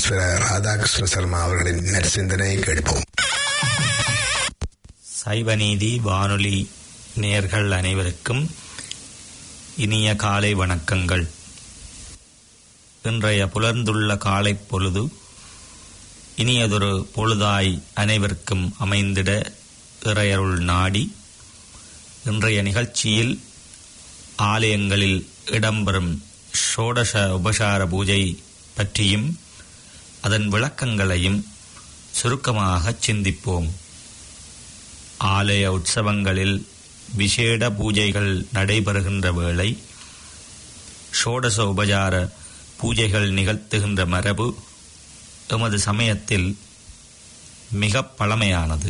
ஈஸ்வர ராதாகிருஷ்ண சர்மா அவர்களின் நற்சிந்தனை கேட்போம் சைவநீதி வானொலி நேர்கள் அனைவருக்கும் இனிய காலை வணக்கங்கள் இன்றைய புலர்ந்துள்ள காலை பொழுது இனியதொரு பொழுதாய் அனைவருக்கும் அமைந்திட இறையருள் நாடி இன்றைய நிகழ்ச்சியில் ஆலயங்களில் இடம்பெறும் ஷோடச உபசார பூஜை பற்றியும் அதன் விளக்கங்களையும் சுருக்கமாக சிந்திப்போம் ஆலய உற்சவங்களில் விசேட பூஜைகள் நடைபெறுகின்ற வேளை ஷோடச உபசார பூஜைகள் நிகழ்த்துகின்ற மரபு எமது சமயத்தில் மிக பழமையானது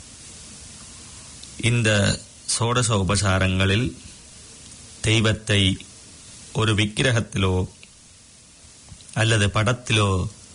இந்த சோடச உபசாரங்களில் தெய்வத்தை ஒரு விக்கிரகத்திலோ அல்லது படத்திலோ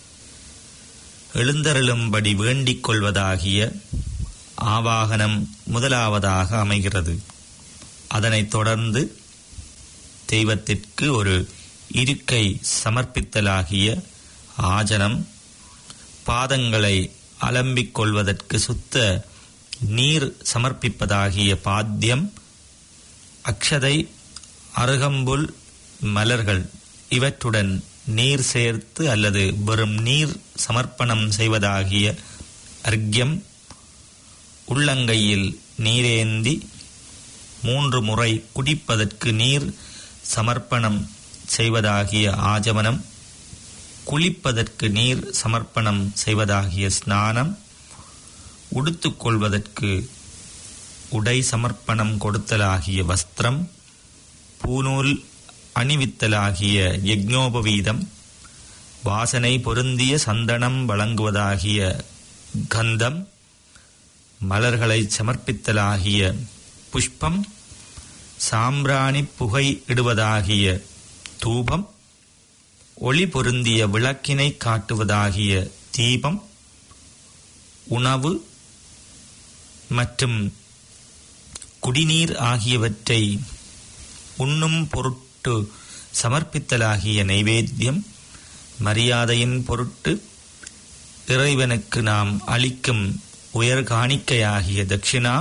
எழுந்தருளும்படி வேண்டிக் கொள்வதாகிய ஆவாகனம் முதலாவதாக அமைகிறது அதனைத் தொடர்ந்து தெய்வத்திற்கு ஒரு இருக்கை சமர்ப்பித்தலாகிய ஆஜனம் பாதங்களை அலம்பிக் கொள்வதற்கு சுத்த நீர் சமர்ப்பிப்பதாகிய பாத்தியம் அக்ஷதை அருகம்புல் மலர்கள் இவற்றுடன் நீர் சேர்த்து அல்லது வெறும் நீர் சமர்ப்பணம் செய்வதாகிய அர்க்யம் உள்ளங்கையில் நீரேந்தி மூன்று முறை குடிப்பதற்கு நீர் சமர்ப்பணம் செய்வதாகிய ஆஜமனம் குளிப்பதற்கு நீர் சமர்ப்பணம் செய்வதாகிய ஸ்நானம் உடுத்துக்கொள்வதற்கு உடை சமர்ப்பணம் கொடுத்தலாகிய வஸ்திரம் பூநூல் அணிவித்தலாகிய யக்ஞோபவீதம் வாசனை பொருந்திய சந்தனம் வழங்குவதாகிய கந்தம் மலர்களை சமர்ப்பித்தலாகிய புஷ்பம் சாம்பிராணி புகை இடுவதாகிய தூபம் ஒளி பொருந்திய விளக்கினை காட்டுவதாகிய தீபம் உணவு மற்றும் குடிநீர் ஆகியவற்றை உண்ணும் பொருட்டு சமர்ப்பித்தலாகிய நைவேத்தியம் மரியாதையின் பொருட்டு இறைவனுக்கு நாம் அளிக்கும் உயர் காணிக்கையாகிய தட்சிணா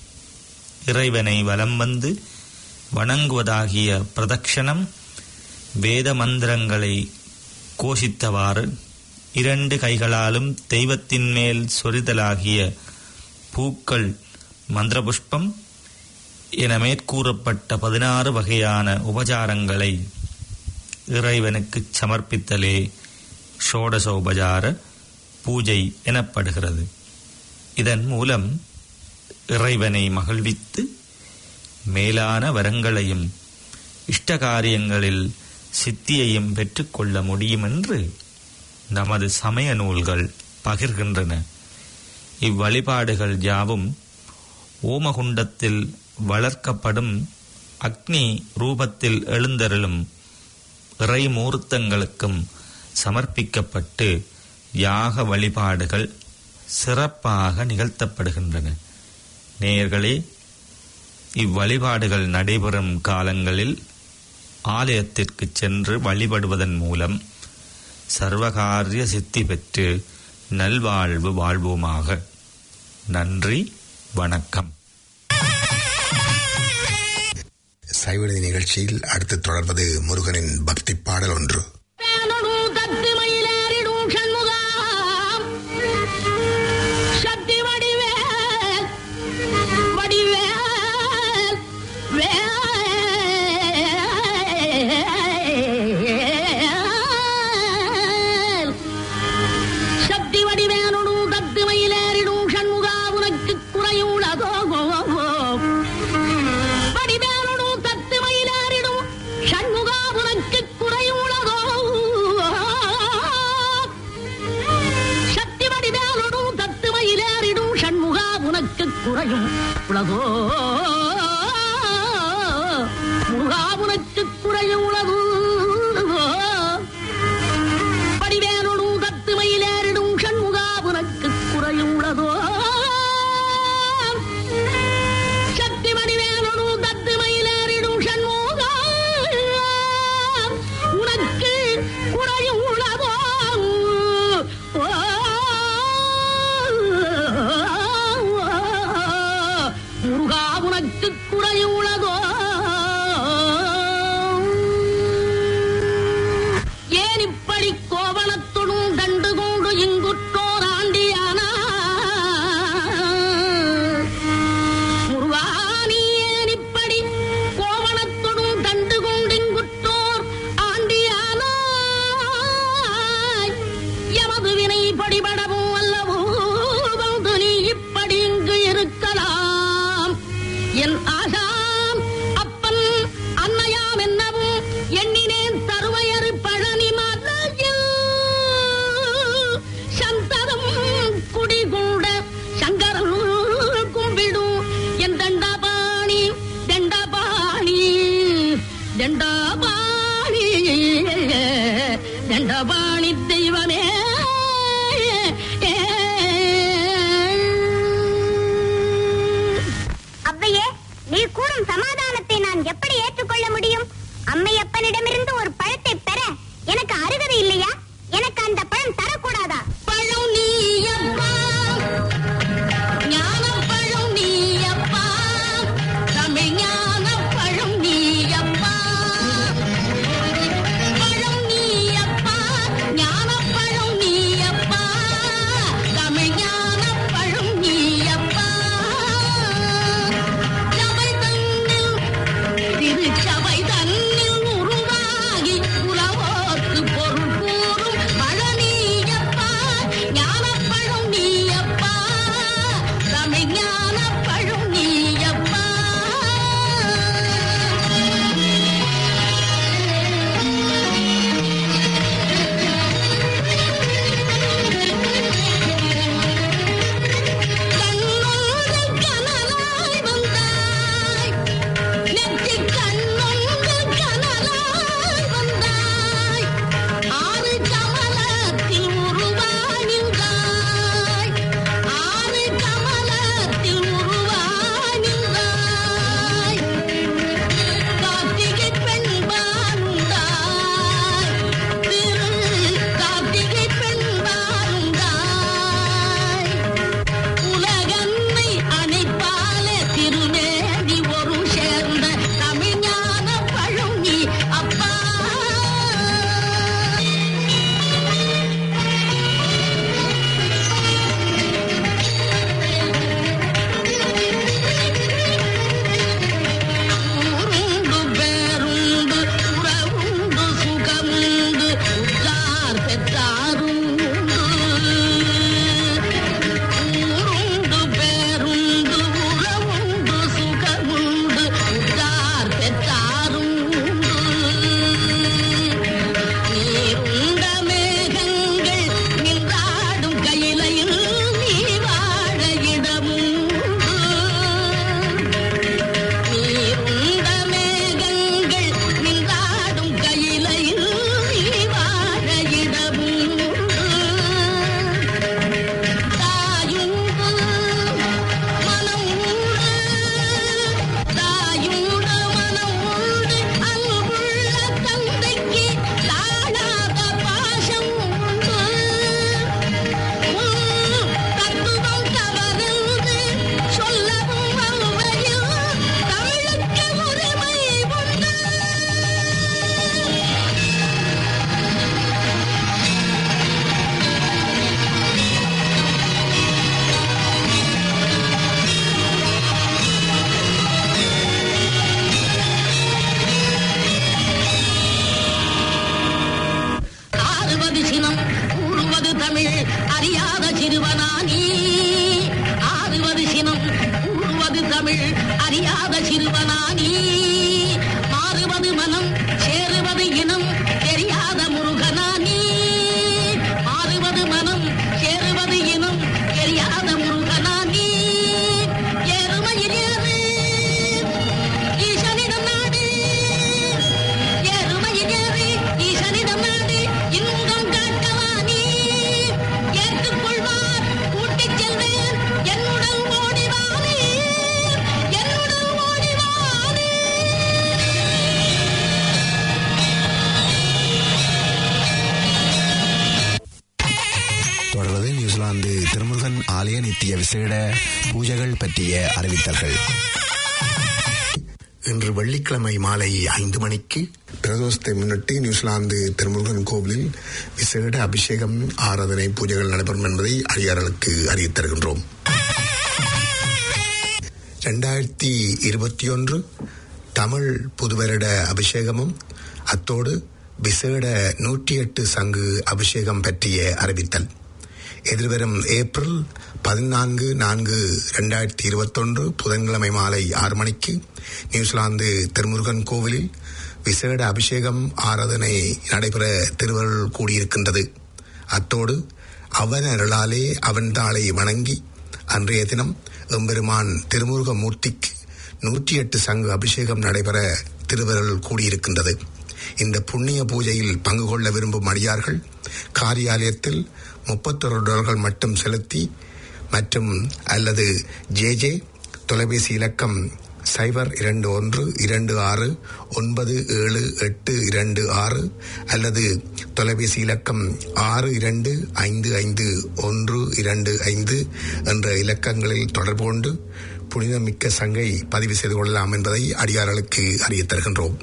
இறைவனை வலம் வந்து வணங்குவதாகிய பிரதக்ஷணம் வேத மந்திரங்களை கோஷித்தவாறு இரண்டு கைகளாலும் தெய்வத்தின் மேல் சொரிதலாகிய பூக்கள் மந்திரபுஷ்பம் என மேற்கூறப்பட்ட பதினாறு வகையான உபசாரங்களை இறைவனுக்கு சமர்ப்பித்தலே ஷோடச உபசார பூஜை எனப்படுகிறது இதன் மூலம் இறைவனை மகிழ்வித்து மேலான வரங்களையும் இஷ்ட காரியங்களில் சித்தியையும் பெற்றுக்கொள்ள முடியும் என்று நமது சமய நூல்கள் பகிர்கின்றன இவ்வழிபாடுகள் யாவும் ஓமகுண்டத்தில் வளர்க்கப்படும் அக்னி ரூபத்தில் எழுந்தருளும் இறைமூர்த்தங்களுக்கும் சமர்ப்பிக்கப்பட்டு யாக வழிபாடுகள் சிறப்பாக நிகழ்த்தப்படுகின்றன நேயர்களே இவ்வழிபாடுகள் நடைபெறும் காலங்களில் ஆலயத்திற்கு சென்று வழிபடுவதன் மூலம் சர்வகாரிய சித்தி பெற்று நல்வாழ்வு வாழ்வோமாக நன்றி வணக்கம் சைவநிதி நிகழ்ச்சியில் அடுத்து தொடர்வது முருகனின் பக்தி பாடல் ஒன்று பேனொடு தத்து மயிலேறிடும் சண்முகாம். சக்தி வடிவேல், வடிவேல், வேல். சக்தி வடிவேனொடு தத்து மயிலேறிடும் சண்முகா உனக்கு குறையுள்ளதோ வடிவேலனு தத்து மயிலாரிடும் சண்முகா உனக்கு குறையுள்ளதோ சக்தி வடிவேலனு தத்து மயிலாரிடும் சண்முகா உனக்கு குறையும் உலகோ முகா உனக்கு குறையும் உலகோ வடிவேலனு தத்து மயிலேறிடும் சண்முகா உனக்கு குறையும் உலகோ சக்தி வடிவேலனு தத்து மயிலேறிடும் சண்முகா உனக்கு குறையும் உளவோ உனது வினை படிபடவும் அல்லவோ வந்து நீ இப்படி இங்கு இருக்கலாம் என் ஆசாம் அப்பன் அன்னையாம் என்னவும் எண்ணினேன் தருவையறு பழனி மலையில் சந்தரம் குடிகூட சங்கரன் கும்பிடும் என் தண்டாபாணி தண்டாபாணி தண்டாபாணி தண்டாபாணி தெய்வமே அவ்வையே நீ கூறும் சமாதானத்தை நான் எப்படி ஏற்றுக்கொள்ள முடியும் அம்மையப்பனிடமிருந்து ஒரு பழத்தை பெற எனக்கு அருகதை இல்லையா எனக்கு அந்த பழம் தரக்கூடாதா பழம் நீயப்பா ஞானப்பழம் நீயப்பா தமிழ் ஞானப்பழம் நீயப்பா பழம் நீயப்பா ஞானப்பழம் நீயப்பா தமிழ் ஞானப்பழம் நீயப்பா சபை தன்னில் திருச்சபை தன்னில் உருவாகி உலவோர்க்கு பொருள் கூறும் பழனியப்பா ஞானப்பழம் நீயப்பா தமிழ் ஞானப்பழம் நீயப்பா கண்ணொன்று கனலாய் வந்தாய் நெற்றி கண்ணொன்று கனலாய் வந்தாய் ஆறு கமலத்தில் உருவானின்றாய் ஆறு கமலத்தில் உருவானின்றாய் கார்த்திகை பெண்பாருந்தாய் திரு கார்த்திகை பெண்பாருந்தாய் உலகன்னை அணைப்பாலே திருமேனி ஒரு சேர்ந்த தமிழ்ஞான பழனி அப்பா ஊருண்டு பேருண்டு உறவுண்டு சுகமுண்டு உற்றார் பெற்றாருண்டு ஊருண்டு பேருண்டு உறவுண்டு சுகமுண்டு உற்றார் பெற்றாருண்டு நீருண்ட மேகங்கள் நின்றாடும் கையிலையில் நீ வாழ இடமுண்டு நீருண்ட மேகங்கள் நின்றாடும் கையிலையில் நீ வாழ இடமுண்டு தாயுண்டு மனம் உண்டு தாயுண்டு மனம் உண்டு அன்புள்ள தந்தைக்கு தாழாத பாசம் உண்டு உன் தத்துவம் தவறென்று சொல்லவும் அவ்வையில் தமிழுக்கு உரிமை உண்டு ஆறுவது சினம் கூறுவது தமிழ் அறியாத சிறுவனானி ஆறுவது சினம் கூறுவது தமிழ் அறியாத சிறுவனானி மாறுவது மனம் சேருவது இனம் தெரியாத முருகனானி மாறுவது மனம் சேருவது இனம் தெரியாத முருகனானி எருமையில் ஏறு ஈசனிடம் நாடு எருமையில் ஏறி ஈசனிடம் நாடு இன்பம் காட்டவா நீ ஏற்றுக்கொள்வார் கூட்டிச் செல்வேன் என்னுடன் ஓடிவானே என்னுடன் ஓடிவானே தொடர்வது நியூசிலாந்து திருமுருகன் ஆலய நித்திய விசேட பூஜைகள் பற்றிய அறிவித்தல்கள் இன்று வெள்ளிக்கிழமை மாலை ஐந்து மணிக்கு பிரதோஷத்தை முன்னிட்டு நியூசிலாந்து திருமுருகன் கோவிலில் விசேட அபிஷேகம் ஆராதனை பூஜைகள் நடைபெறும் என்பதை அடியார்களுக்கு அறிவித் தருகின்றோம் ரெண்டாயிரத்தி இருபத்தி ஒன்று தமிழ் புதுவருட அபிஷேகமும் அத்தோடு விசேட நூற்றி எட்டு சங்கு அபிஷேகம் பற்றிய அறிவித்தல் எதிர்வரும் ஏப்ரல் பதினான்கு நான்கு இரண்டாயிரத்தி இருபத்தொன்று புதன்கிழமை மாலை ஆறு மணிக்கு நியூசிலாந்து திருமுருகன் கோவிலில் விசேட அபிஷேகம் ஆராதனை நடைபெற திருவருள் கூடியிருக்கின்றது அத்தோடு அவன் அருளாலே அவன் தாளை வணங்கி அன்றைய தினம் எம்பெருமான் திருமுருக மூர்த்திக்கு நூற்றி எட்டு சங்கு அபிஷேகம் நடைபெற திருவருள் கூடியிருக்கின்றது இந்த புண்ணிய பூஜையில் பங்கு கொள்ள விரும்பும் அடியார்கள் காரியாலயத்தில் முப்பத்தொரு டாலர்கள் மட்டும் செலுத்தி மற்றும் அல்லது ஜே ஜே தொலைபேசி இலக்கம் சைபர் இரண்டு ஒன்று இரண்டு ஆறு ஒன்பது ஏழு எட்டு இரண்டு ஆறு அல்லது தொலைபேசி இலக்கம் ஆறு இரண்டு ஐந்து ஐந்து ஒன்று இரண்டு ஐந்து என்ற இலக்கங்களில் தொடர்பு கொண்டு புனிதமிக்க சங்கை பதிவு செய்து கொள்ளலாம் என்பதை அடியார்களுக்கு அறியத் தருகின்றோம்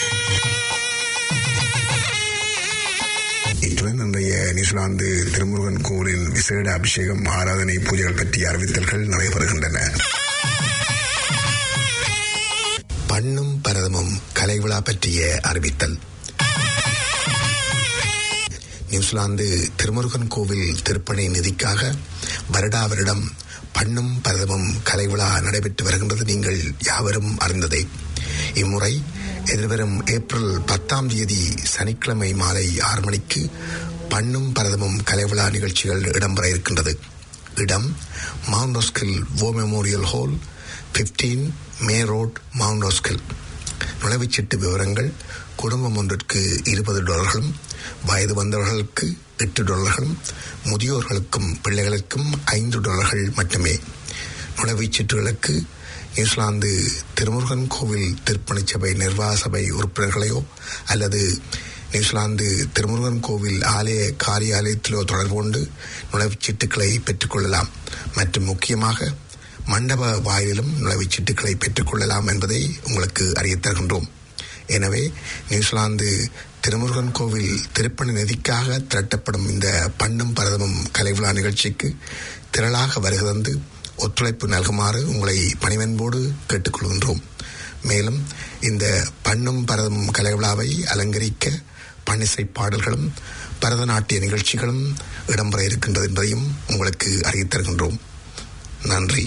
இத்துடன் இன்றைய நியூசிலாந்து திருமுருகன் கோவிலின் விசேட அபிஷேகம் ஆராதனை பூஜைகள் பற்றிய அறிவித்தல்கள் நடைபெறுகின்றன பண்ணும் பரதமும் கலை விழா பற்றிய அறிவித்தல் நியூசிலாந்து திருமுருகன் கோவில் திருப்பணி நிதிக்காக வருடா வருடம் பண்ணும் பரதமும் கலை விழா நடைபெற்று வருகின்றது நீங்கள் யாவரும் அறிந்ததே இம்முறை எதிர்வரும் ஏப்ரல் பத்தாம் தேதி சனிக்கிழமை மாலை ஆறு மணிக்கு பண்ணும் பரதமும் கலை விழா நிகழ்ச்சிகள் இடம்பெற இருக்கின்றது இடம் Mount Roskill war memorial hall fifteen May road Mount Roskill நுழைவுச்சீட்டு விவரங்கள் குடும்பம் ஒன்றிற்கு இருபது டாலர்களும் வயது வந்தவர்களுக்கு எட்டு டாலர்களும் முதியோர்களுக்கும் பிள்ளைகளுக்கும் ஐந்து டாலர்கள் மட்டுமே நுழைவுச்சீட்டுகளுக்கு நியூசிலாந்து திருமுருகன் கோவில் திருப்பணி சபை நிர்வாக சபை உறுப்பினர்களையோ அல்லது நியூசிலாந்து திருமுருகன் கோவில் ஆலய காரியாலயத்திலோ தொடர்பு கொண்டு நுழைவுச்சீட்டுகளை பெற்றுக்கொள்ளலாம் மற்றும் முக்கியமாக மண்டப வாயிலும் நுழைவுச்சீட்டுகளை பெற்றுக்கொள்ளலாம் என்பதை உங்களுக்கு அறியத் தருகின்றோம் எனவே நியூசிலாந்து திருமுருகன் கோவில் திருப்பணி நிதிக்காக திரட்டப்படும் இந்த பண்ணும் பரதமும் கலை விழா நிகழ்ச்சிக்கு திரளாக வருகை தந்து ஒத்துழைப்பு நல்குமாறு உங்களை பணிவன்போடு கேட்டுக்கொள்கின்றோம் மேலும் இந்த பண்ணும் பரதமும் கலை விழாவை அலங்கரிக்க பன்னிசை பாடல்களும் பரதநாட்டிய நிகழ்ச்சிகளும் இடம்பெற இருக்கின்றது என்பதையும் உங்களுக்கு அறிவித் தருகின்றோம் நன்றி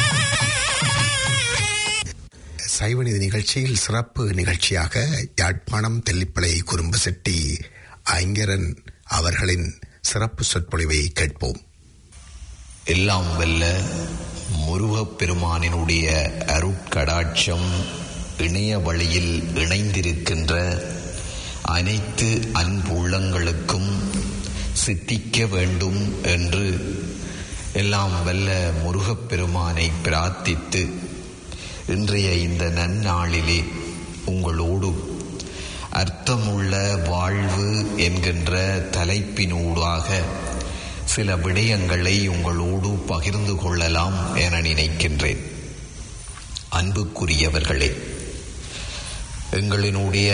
சைவநிதி நிகழ்ச்சியில் சிறப்பு நிகழ்ச்சியாக யாழ்ப்பாணம் தெல்லிப்பளை குறும்பு செட்டி ஐங்கரன் அவர்களின் சிறப்பு சொற்பொழிவை கேட்போம் எல்லாம் வெல்ல முருகப் பெருமானினுடைய அருட்கடாட்சம் இணைய வழியில் இணைந்திருக்கின்ற அனைத்து அன்புள்ளங்களுக்கும் சித்திக்க வேண்டும் என்று எல்லாம் வல்ல முருகப் பெருமானை பிரார்த்தித்து இன்றைய இந்த நன்னாளிலே உங்களோடு அர்த்தமுள்ள வாழ்வு என்கின்ற தலைப்பினூடாக சில விடயங்களை உங்களோடு பகிர்ந்து கொள்ளலாம் என நினைக்கின்றேன் அன்புக்குரியவர்களே எங்களினுடைய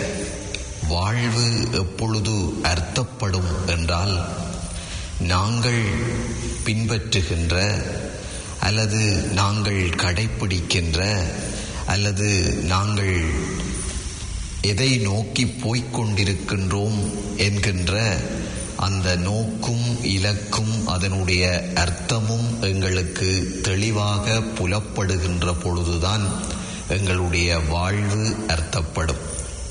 வாழ்வு எப்பொழுது அர்த்தப்படும் என்றால் நாங்கள் பின்பற்றுகின்ற அல்லது நாங்கள் கடைப்பிடிக்கின்ற அல்லது நாங்கள் எதை நோக்கி போய்க் கொண்டிருக்கின்றோம் என்கின்ற அந்த நோக்கும் இலக்கும் அதனுடைய அர்த்தமும் எங்களுக்கு தெளிவாக புலப்படுகின்ற பொழுதுதான் எங்களுடைய வாழ்வு அர்த்தப்படும்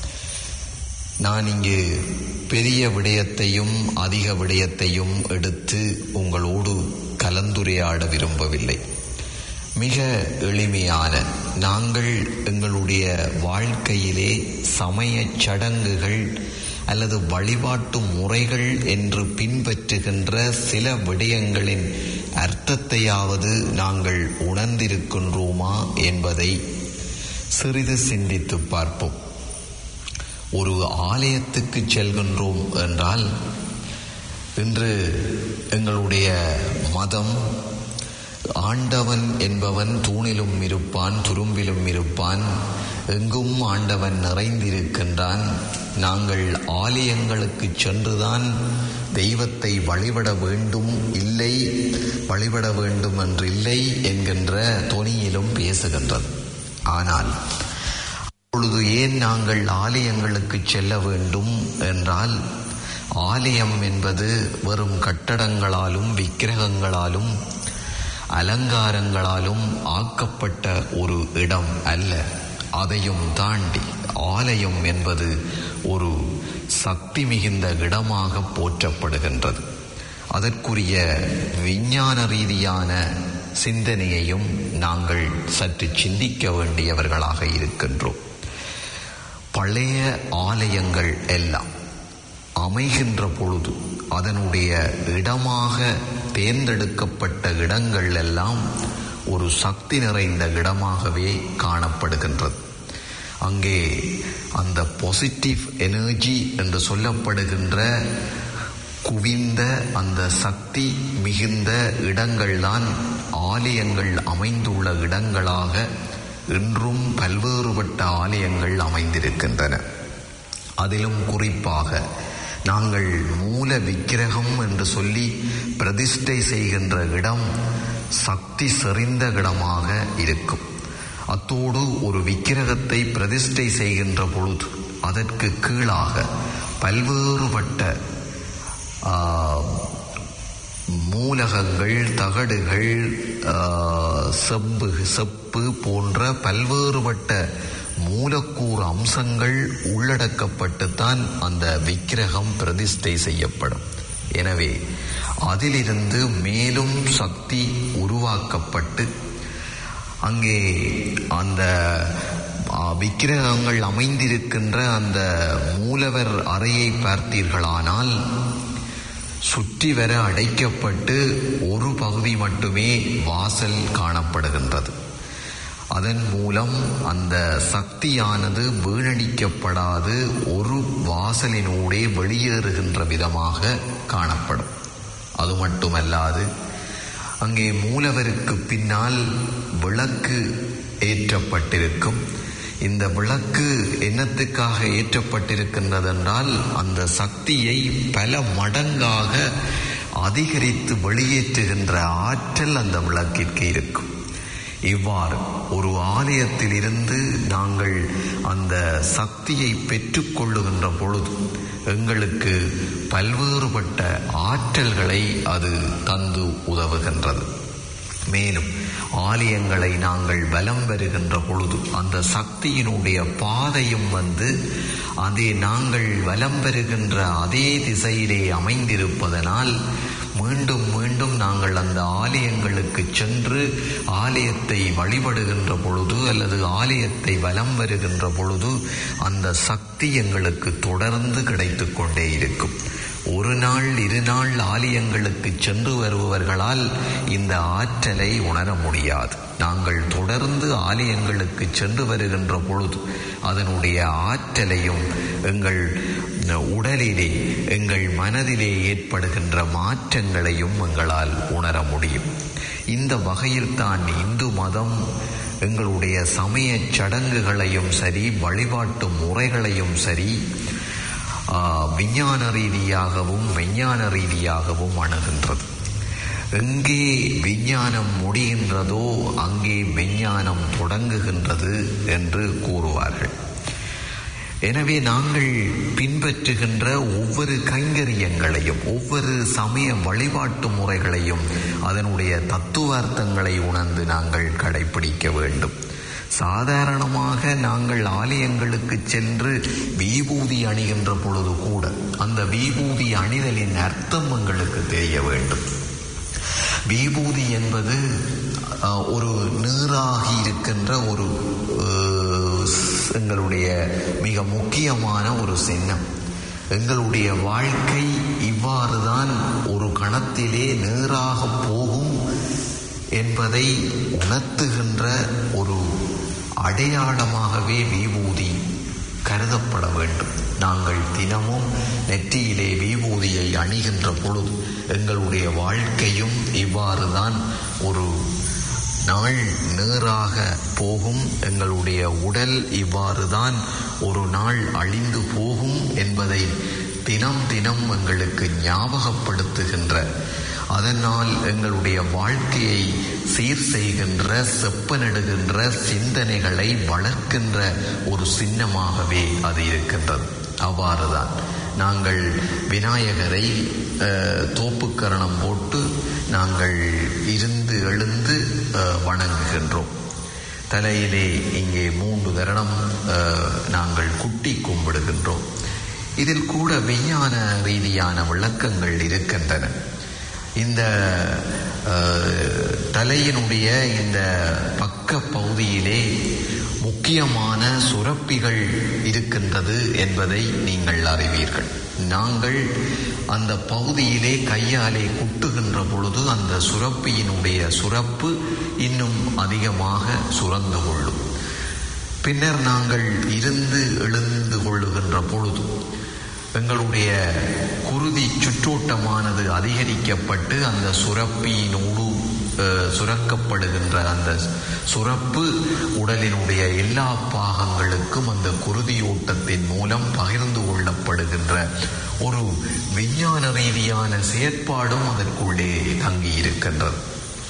நான் இங்கு பெரிய விடயத்தையும் அதிக விடயத்தையும் எடுத்து உங்களோடு கலந்துரையாட விரும்பவில்லை மிக எளிமையான நாங்கள் எங்களுடைய வாழ்க்கையிலே சமய சடங்குகள் அல்லது வழிபாட்டு முறைகள் என்று பின்பற்றுகின்ற சில விடயங்களின் அர்த்தத்தையாவது நாங்கள் உணர்ந்திருக்கின்றோமா என்பதை சிறிது சிந்தித்து பார்ப்போம் ஒரு ஆலயத்துக்கு செல்கின்றோம் என்றால் இன்று எங்களுடைய மதம் ஆண்டவன் என்பவன் தூணிலும் இருப்பான் துரும்பிலும் இருப்பான் எங்கும் ஆண்டவன் நிறைந்திருக்கின்றான் நாங்கள் ஆலயங்களுக்கு சென்றுதான் தெய்வத்தை வழிபட வேண்டும் இல்லை வழிபட வேண்டும் என்று இல்லை என்கின்ற தொனியிலும் பேசுகின்றது ஆனால் அப்பொழுது ஏன் நாங்கள் ஆலயங்களுக்கு செல்ல வேண்டும் என்றால் ஆலயம் என்பது வெறும் கட்டடங்களாலும் விக்கிரகங்களாலும் அலங்காரங்களாலும் ஆக்கப்பட்ட ஒரு இடம் அல்ல அதையும் தாண்டி ஆலயம் என்பது ஒரு சக்தி மிகுந்த இடமாக போற்றப்படுகின்றது அதற்குரிய விஞ்ஞான ரீதியான சிந்தனையையும் நாங்கள் சற்று சிந்திக்க வேண்டியவர்களாக இருக்கின்றோம் பழைய ஆலயங்கள் எல்லாம் அமைகின்ற பொழுது அதனுடைய இடமாக தேர்ந்தெடுக்கப்பட்ட இடங்கள் எல்லாம் ஒரு சக்தி நிறைந்த இடமாகவே காணப்படுகின்றது அங்கே அந்த பாசிட்டிவ் எனர்ஜி என்று சொல்லப்படுகின்ற குவிந்த அந்த சக்தி மிகுந்த இடங்கள்தான் ஆலயங்கள் அமைந்துள்ள இடங்களாக இன்றும் பல்வேறுபட்ட ஆலயங்கள் அமைந்திருக்கின்றன அதிலும் குறிப்பாக நாங்கள் மூல விக்கிரகம் என்று சொல்லி பிரதிஷ்டை செய்கின்ற இடம் சக்தி செறிந்த இடமாக இருக்கும் அத்தோடு ஒரு விக்கிரகத்தை பிரதிஷ்டை செய்கின்ற பொழுது அதற்கு கீழாக பல்வேறுபட்ட ஆ, மூலகங்கள் தகடுகள் ஆ, செம்பு செப்பு போன்ற பல்வேறுபட்ட மூலக்கூறு அம்சங்கள் உள்ளடக்கப்பட்டுத்தான் அந்த விக்கிரகம் பிரதிஷ்டை செய்யப்படும் எனவே அதிலிருந்து மேலும் சக்தி உருவாக்கப்பட்டு அங்கே அந்த ஆ, விக்கிரகங்கள் அமைந்திருக்கின்ற அந்த மூலவர் அறையை பார்த்தீர்களானால் சுற்றி வர அடைக்கப்பட்டு ஒரு பகுதி மட்டுமே வாசல் காணப்படுகின்றது அதன் மூலம் அந்த சக்தியானது வீணடிக்கப்படாது ஒரு வாசலினூடே வெளியேறுகின்ற விதமாக காணப்படும் அது மட்டுமல்லாது அங்கே மூலவருக்கு பின்னால் விளக்கு ஏற்றப்பட்டிருக்கும் இந்த விளக்கு என்னத்துக்காக ஏற்றப்பட்டிருக்கின்றது என்றால் அந்த சக்தியை பல மடங்காக அதிகரித்து வெளியேற்றுகின்ற ஆற்றல் அந்த விளக்கிற்கு இருக்கும் இவ்வாறு ஒரு ஆலயத்திலிருந்து நாங்கள் அந்த சக்தியை பெற்றுக்கொள்ளுகின்ற பொழுது எங்களுக்கு பல்வேறுபட்ட ஆற்றல்களை அது தந்து உதவுகின்றது மேலும் ஆலயங்களை நாங்கள் பலம் பெறுகின்ற பொழுது அந்த சக்தியினுடைய பாதையும் வந்து அதே நாங்கள் வலம் பெறுகின்ற அதே திசையிலே அமைந்திருப்பதனால் மீண்டும் மீண்டும் நாங்கள் அந்த ஆலயங்களுக்கு சென்று ஆலயத்தை வழிபடுகின்ற பொழுது அல்லது ஆலயத்தை வலம் வருகின்ற பொழுது அந்த சக்தி எங்களுக்கு தொடர்ந்து கிடைத்துக் கொண்டே இருக்கும் ஒரு நாள் இரு நாள் ஆலயங்களுக்கு சென்று வருபவர்களால் இந்த ஆற்றலை உணர முடியாது நாங்கள் தொடர்ந்து ஆலயங்களுக்கு சென்று வருகின்ற பொழுது அதனுடைய ஆற்றலையும் எங்கள் உடலிலே எங்கள் மனதிலே ஏற்படுகின்ற மாற்றங்களையும் எங்களால் உணர முடியும் இந்த வகையில் தான் இந்து மதம் எங்களுடைய சமய சடங்குகளையும் சரி வழிபாட்டு முறைகளையும் சரி ஆ, விஞ்ஞான ரீதியாகவும் விஞ்ஞான ரீதியாகவும் அணுகின்றது எங்கே விஞ்ஞானம் முடிகின்றதோ அங்கே விஞ்ஞானம் தொடங்குகின்றது என்று கூறுவார்கள் எனவே நாங்கள் பின்பற்றுகின்ற ஒவ்வொரு கைங்கரியங்களையும் ஒவ்வொரு சமய வழிபாட்டு முறைகளையும் அதனுடைய தத்துவார்த்தங்களை உணர்ந்து நாங்கள் கடைபிடிக்க வேண்டும் சாதாரணமாக நாங்கள் ஆலயங்களுக்கு சென்று விபூதி அணிகின்ற பொழுது கூட அந்த விபூதி அணிதலின் அர்த்தம் எங்களுக்கு தெரிய வேண்டும் விபூதி என்பது அஹ், ஒரு நீராகி இருக்கின்ற ஒரு அஹ், எங்களுடைய மிக முக்கியமான ஒரு சின்னம் எங்களுடைய வாழ்க்கை இவ்வாறுதான் ஒரு கணத்திலே நீராக போகும் என்பதை உணர்த்துகின்ற ஒரு அடையாளமாகவே விபூதி கருதப்பட வேண்டும் நாங்கள் தினமும் நெற்றியிலே விபூதியை அணிகின்ற பொழுது எங்களுடைய வாழ்க்கையும் இவ்வாறுதான் ஒரு நாள் நேராக போகும் எங்களுடைய உடல் இவ்வாறுதான் ஒரு நாள் அழிந்து போகும் என்பதை தினம் தினம் எங்களுக்கு ஞாபகப்படுத்துகின்ற அதனால் எங்களுடைய வாழ்க்கையை சீர் செய்கின்ற செப்பனிடுகின்ற சிந்தனைகளை வளர்க்கின்ற ஒரு சின்னமாகவே அது இருக்கின்றது அவ்வாறுதான் நாங்கள் விநாயகரை அஹ், தோப்புக்கரணம் போட்டு நாங்கள் இருந்து எழுந்து அஹ், வணங்குகின்றோம் தலையிலே இங்கே மூன்று தருணம் அஹ், நாங்கள் குட்டி கும்பிடுகின்றோம் இதில் கூட விஞ்ஞான ரீதியான விளக்கங்கள் இருக்கின்றன இந்த அஹ், தலையினுடைய இந்த பக்க பகுதியிலே முக்கியமான சுரப்பிகள் இருக்கின்றது என்பதை நீங்கள் அறிவீர்கள் நாங்கள் அந்த பகுதியிலே கையாலே குட்டுகின்ற பொழுது அந்த சுரப்பியினுடைய சுரப்பு இன்னும் அதிகமாக சுரந்து கொள்ளும் பின்னர் நாங்கள் இருந்து எழுந்து கொள்ளுகின்ற பொழுது எங்களுடைய குருதி சுற்றோட்டமானது அதிகரிக்கப்பட்டு அந்த சுரப்பியினோடு அஹ், சுரக்கப்படுகின்ற அந்த சுரப்பு உடலினுடைய எல்லா பாகங்களுக்கும் அந்த குருதியோட்டத்தின் மூலம் பகிர்ந்து கொள்ளப்படுகின்ற ஒரு விஞ்ஞான ரீதியான செயற்பாடும் அதற்குள்ளே தங்கியிருக்கின்றது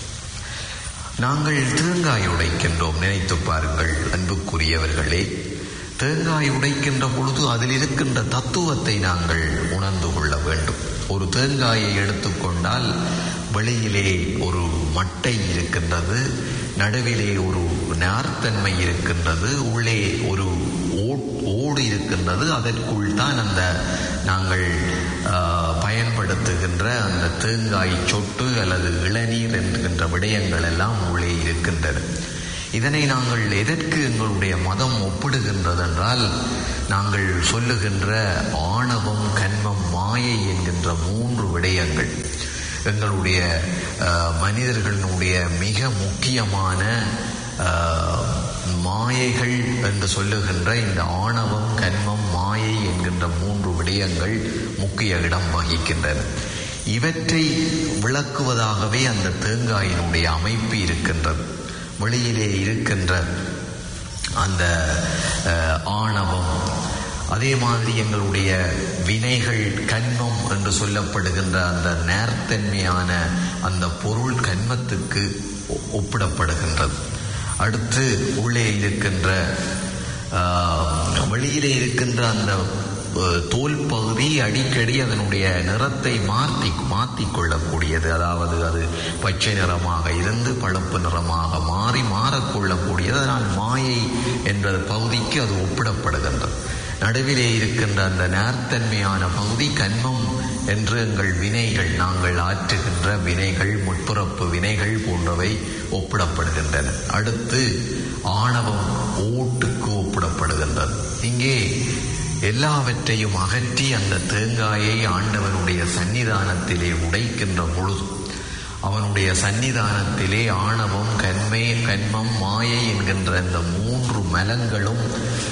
நாங்கள் தேங்காய் உடைக்கின்றோம் நினைத்து பாருங்கள் அன்புக்குரியவர்களே தேங்காய் உடைக்கின்ற பொழுது அதில் இருக்கின்ற தத்துவத்தை நாங்கள் உணர்ந்து கொள்ள வேண்டும் ஒரு தேங்காயை எடுத்துக்கொண்டால் வெளியிலே ஒரு மட்டை இருக்கின்றது நடுவிலே ஒரு நார்த்தன்மை இருக்கின்றது உள்ளே ஒரு ஓ- ஓடு இருக்கின்றது அதற்குள் தான் அந்த நாங்கள் ஆ, பயன்படுத்துகின்ற அந்த தேங்காய் சொட்டு அல்லது இளநீர் என்கின்ற விடயங்கள் எல்லாம் உள்ளே இருக்கின்றன இதனை நாங்கள் எதற்கு எங்களுடைய மதம் ஒப்பிடுகின்றது என்றால் நாங்கள் சொல்லுகின்ற ஆணவம் கன்மம் மாயை என்கின்ற மூன்று விடயங்கள் எங்களுடைய அஹ், மனிதர்களுடைய மிக முக்கியமான அஹ், மாயைகள் என்று சொல்லுகின்ற இந்த ஆணவம் கன்மம் மாயை என்கின்ற மூன்று விடயங்கள் முக்கிய இடம் வகிக்கின்றன இவற்றை விளக்குவதாகவே அந்த தேங்காயினுடைய அமைப்பு இருக்கின்றது வெளியிலே இருக்கின்ற அந்த அஹ், ஆணவம் அதே மாதிரி எங்களுடைய வினைகள் கன்மம் என்று சொல்லப்படுகின்ற அந்த நேர்த்தன்மையான அந்த பொருள் கன்மத்துக்கு ஒ- ஒப்பிடப்படுகின்றது அடுத்து உள்ளே இருக்கின்ற ஆஹ், வெளியிலே இருக்கின்ற அந்த அஹ், தோல் பகுதி அடிக்கடி அதனுடைய நிறத்தை மாற்றி மாற்றிக் கொள்ளக்கூடியது அதாவது அது பச்சை நிறமாக இருந்து பழுப்பு நிறமாக மாறி மாறக்கொள்ளக்கூடியது அதனால் மாயை என்ற பகுதிக்கு அது ஒப்பிடப்படுகின்றது நடுவிலே இருக்கின்ற அந்த நேர்த்தன்மையான பகுதி கன்மம் என்று எங்கள் வினைகள் நாங்கள் ஆற்றுகின்ற வினைகள் முற்புறப்பு வினைகள் போன்றவை ஒப்பிடப்படுகின்றன அடுத்து ஆணவம் ஓட்டுக்கு ஒப்பிடப்படுகின்றது இங்கே எல்லாவற்றையும் அகற்றி அந்த தேங்காயை ஆண்டவனுடைய சன்னிதானத்திலே உடைக்கின்ற பொழுது அவனுடைய சன்னிதானத்திலே ஆணவம் கண்மை கண்மம் மாயை என்கின்ற இந்த மூன்று மலங்களும்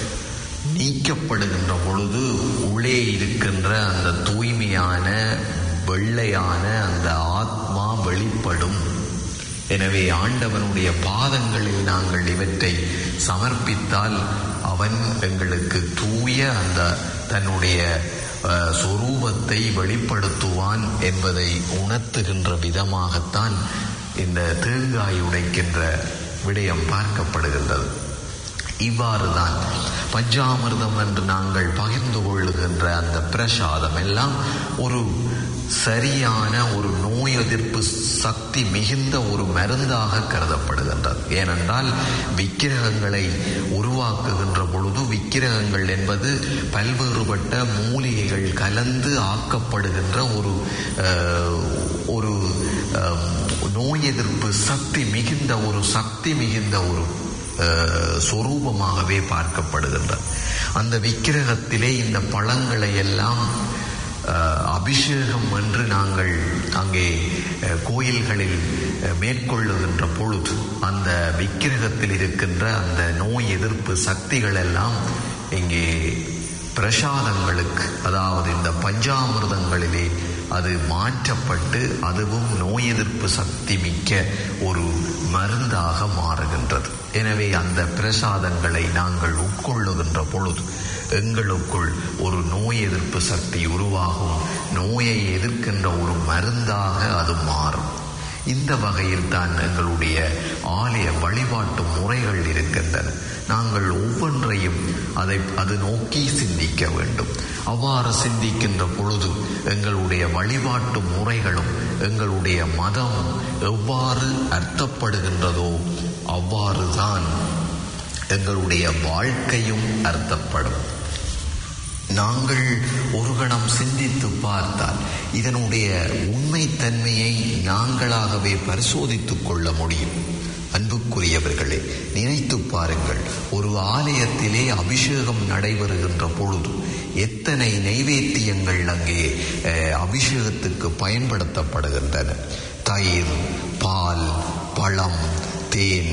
நீக்கப்படுகின்ற பொழுது உள்ளே இருக்கின்ற அந்த தூய்மையான வெள்ளையான அந்த ஆத்மா வெளிப்படும் எனவே ஆண்டவனுடைய பாதங்களில் நாங்கள் இவற்றை சமர்ப்பித்தால் அவன் எங்களுக்கு தூய அந்த தன்னுடைய அஹ், சொரூபத்தை வெளிப்படுத்துவான் என்பதை உணர்த்துகின்ற விதமாகத்தான் இந்த தேங்காய் உடைக்கின்ற விடயம் பார்க்கப்படுகின்றது இவ்வாறுதான் பஞ்சாமிர்தம் என்று நாங்கள் பகிர்ந்து கொள்ளுகின்ற அந்த பிரசாதம் எல்லாம் ஒரு சரியான ஒரு நோய் எதிர்ப்பு சக்தி மிகுந்த ஒரு மருந்தாக கருதப்படுகின்றது ஏனென்றால் விக்கிரகங்களை உருவாக்குகின்ற பொழுது விக்கிரகங்கள் என்பது பல்வேறுபட்ட மூலிகைகள் கலந்து ஆக்கப்படுகின்ற ஒரு அஹ், ஒரு அஹ், நோய் எதிர்ப்பு சக்தி மிகுந்த ஒரு சக்தி மிகுந்த ஒரு அஹ், சொரூபமாகவே பார்க்கப்படுகின்றது அந்த விக்கிரகத்திலே இந்த பழங்களை எல்லாம் அஹ், அபிஷேகம் என்று நாங்கள் அங்கே அஹ், கோயில்களில் அஹ், மேற்கொள்ளுகின்ற பொழுது அந்த விக்கிரகத்தில் இருக்கின்ற அந்த நோய் எதிர்ப்பு சக்திகள் எல்லாம் இங்கே பிரசாதங்களுக்கு அதாவது இந்த பஞ்சாமிர்தங்களிலே அது மாற்றப்பட்டு அதுவும் நோய் எதிர்ப்பு சக்தி மிக்க ஒரு மருந்தாக மாறுகின்றது எனவே அந்த பிரசாதங்களை நாங்கள் உட்கொள்ளுகின்ற பொழுது எங்களுக்குள் ஒரு நோய் எதிர்ப்பு சக்தி உருவாகும் நோயை எதிர்க்கின்ற ஒரு மருந்தாக அது மாறும் இந்த வகையில் தான் எங்களுடைய ஆலய வழிபாட்டு முறைகள் இருக்கின்றன நாங்கள் ஒவ்வொன்றையும் அதை அது நோக்கி சிந்திக்க வேண்டும் அவ்வாறு சிந்திக்கின்ற பொழுது எங்களுடைய வழிபாட்டு முறைகளும் எங்களுடைய மதம் எவ்வாறு அர்த்தப்படுகின்றதோ அவ்வாறுதான் எங்களுடைய வாழ்க்கையும் அர்த்தப்படும் நாங்கள் ஒரு கணம் சிந்தித்து பார்த்தால் இதனுடைய உண்மைத்தன்மையை நாங்களாகவே பரிசோதித்துக் கொள்ள முடியும் அன்புக்குரியவர்களே நினைத்து பாருங்கள் ஒரு ஆலயத்திலே அபிஷேகம் நடைபெறுகின்ற பொழுது எத்தனை நைவேத்தியங்கள் அங்கே அஹ், அபிஷேகத்துக்கு பயன்படுத்தப்படுகின்றன தயிர் பால் பழம் தேன்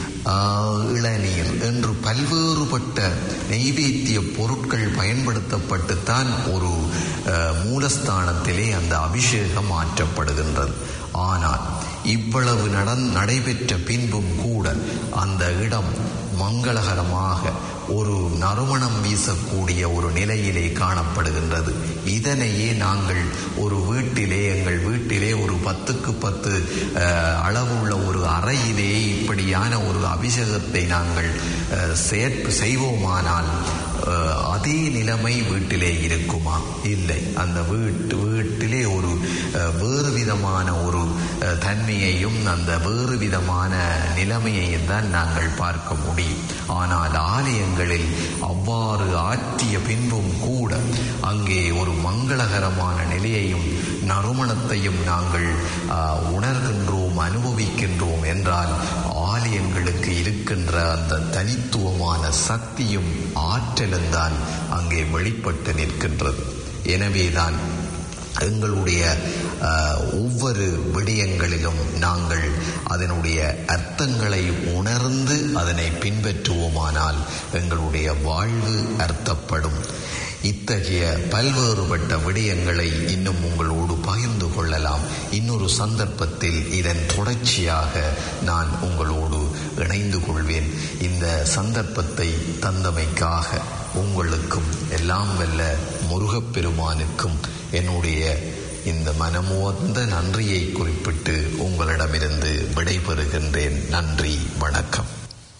ஆஹ், இளநீர் என்று பல்வேறுபட்ட நெய்வேத்திய பொருட்கள் பயன்படுத்தப்பட்டுத்தான் ஒரு ஆஹ், மூலஸ்தானத்திலே அந்த அபிஷேகம் மாற்றப்படுகின்றது ஆனால் இவ்வளவு நடந் நடைபெற்ற பின்பும் கூட அந்த இடம் மங்களகரமாக ஒரு நறுமணம் வீசக்கூடிய ஒரு நிலையிலே காணப்படுகின்றது இதனையே நாங்கள் ஒரு வீட்டிலே எங்கள் வீட்டிலே ஒரு பத்துக்கு பத்து அஹ், அளவுள்ள ஒரு அறையிலே இப்படியான ஒரு அபிஷேகத்தை நாங்கள் அஹ், செயற்- செய்வோமானால் அஹ், அதே நிலைமை வீட்டிலே இருக்குமா இல்லை அந்த வீட்டு வீட்டிலே ஒரு அஹ், வேறு விதமான ஒரு அஹ், தன்மையையும் அந்த வேறு விதமான நிலைமையையும் தான் நாங்கள் பார்க்க முடியும் ஆனால் ஆலயங்களில் அவ்வாறு ஆற்றிய பின்பும் கூட அங்கே ஒரு மங்களகரமான நிலையையும் நறுமணத்தையும் நாங்கள் ஆஹ், உணர்கின்றோம் அனுபவிக்கின்றோம் என்றால் ஆலயங்களுக்கு இருக்கின்ற அந்த தனித்துவமான சக்தியும் ஆற்றலும் தான் அங்கே வெளிப்பட்டு நிற்கின்றது எனவேதான் எங்களுடைய ஆஹ், ஒவ்வொரு விடயங்களிலும் நாங்கள் அதனுடைய அர்த்தங்களை உணர்ந்து அதனை பின்பற்றுவோமானால் எங்களுடைய வாழ்வு அர்த்தப்படும் இத்தகைய பல்வேறுபட்ட விடயங்களை இன்னும் உங்களோடு பகிர்ந்து கொள்ளலாம் இன்னொரு சந்தர்ப்பத்தில் இதன் தொடர்ச்சியாக நான் உங்களோடு இணைந்து கொள்வேன் இந்த சந்தர்ப்பத்தை தந்தமைக்காக உங்களுக்கும் எல்லாம் வல்ல முருகப்பெருமானுக்கும் என்னுடைய இந்த மனமுவந்த நன்றியை குறிப்பிட்டு உங்களிடமிருந்து விடைபெறுகின்றேன் நன்றி வணக்கம்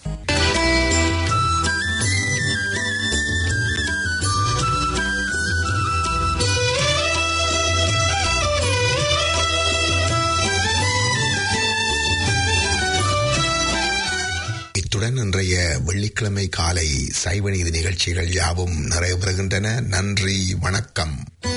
இத்துடன் இன்றைய வெள்ளிக்கிழமை காலை சைவ நீதி நிகழ்ச்சிகள் யாவும் நிறைவு பெறுகின்றன நன்றி வணக்கம்